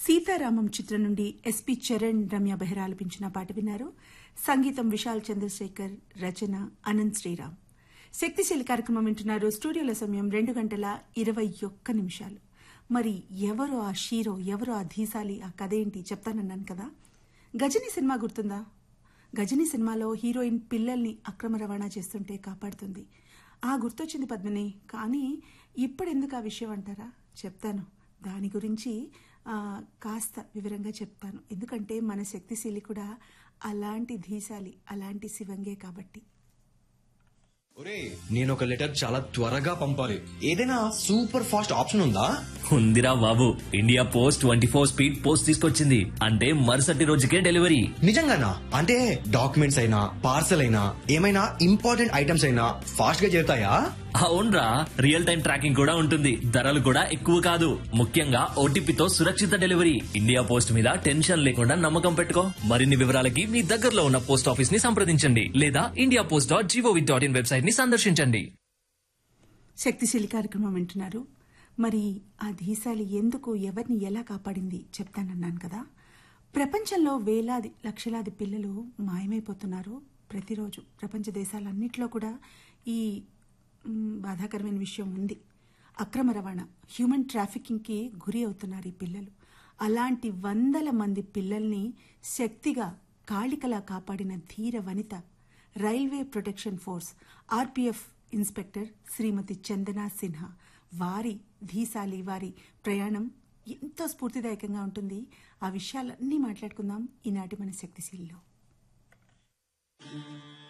సీతారామం చిత్రం నుండి ఎస్పి చరణ్ రమ్య బెహ్రా ఆలపించిన పాట విన్నారు సంగీతం విశాల్ చంద్రశేఖర్ రచన అనంత్ శ్రీరామ్ శక్తిశీలి కార్యక్రమం వింటున్నారు స్టూడియోల సమయం రెండు గంటల ఇరవై ఒక్క నిమిషాలు మరి ఎవరు ఆ షీరో ఎవరు ఆ ధీసాలి ఆ కథ ఏంటి చెప్తానన్నాను కదా గజని సినిమా గుర్తుందా గజని సినిమాలో హీరోయిన్ పిల్లల్ని అక్రమ రవాణా చేస్తుంటే కాపాడుతుంది ఆ గుర్తొచ్చింది పద్మిని కానీ ఇప్పుడెందుకు ఆ విషయం అంటారా చెప్తాను దాని గురించి ఆ, కాస్త వివరంగా చెప్తాను ఎందుకంటే మన శక్తిశీలి కూడా అలాంటి ధీశాలి అలాంటి శివంగే కాబట్టి ఒరే నేను ఒక లెటర్ చాలా త్వరగా పంపాలి ఏదైనా సూపర్ ఫాస్ట్ ఆప్షన్ ఉందా ఉందిరా బాబు India post twenty four speed post తీసుకొచ్చింది అంటే మరుసటి రోజుకే డెలివరీ నిజంగానా అంటే డాక్యుమెంట్స్ అయినా పార్సల్ అయినా ఏమైనా ఇంపార్టెంట్ ఐటమ్స్ అయినా ఫాస్ట్ గా చేరుతాయా అవునరా రియల్ టైం ట్రాకింగ్ కూడా ఉంటుంది ధరలు కూడా ఎక్కువ కాదు ముఖ్యంగా ఓటీపీతో సురక్షిత డెలివరీ ఇండియా పోస్ట్ మీద టెన్షన్ లేకుండా నమ్మకం పెట్టుకో మరిన్ని వివరాలకి మీ దగ్గరలో ఉన్న పోస్ట్ ఆఫీస్ ని సంప్రదించండి లేదా India post dot G O V dot in website ని సందర్శించండి శక్తిశీలి కార్యక్రమం వింటున్నారు మరి ఆ ధీశాలి ఎందుకు ఎవరిని ఎలా కాపాడింది చెప్తానన్నాను కదా ప్రపంచంలో వేలాది లక్షలాది పిల్లలు మాయమైపోతున్నారు ప్రతిరోజు ప్రపంచ దేశాలన్నింటిలో కూడా ఈ మ్, బాధాకరమైన విషయం ఉంది అక్రమ రవాణా హ్యూమన్ ట్రాఫికింగ్కి గురి అవుతున్నారు ఈ పిల్లలు అలాంటి వందల మంది పిల్లల్ని శక్తిగా కాళికలా కాపాడిన ధీర వనిత railway protection force RPF inspector Shrimati Chandana Sinha వారి ధీశాలి వారి ప్రయాణం ఎంతో స్ఫూర్తిదాయకంగా ఉంటుంది ఆ విషయాలన్నీ మాట్లాడుకుందాం ఈనాటి మన శక్తిశీలిలో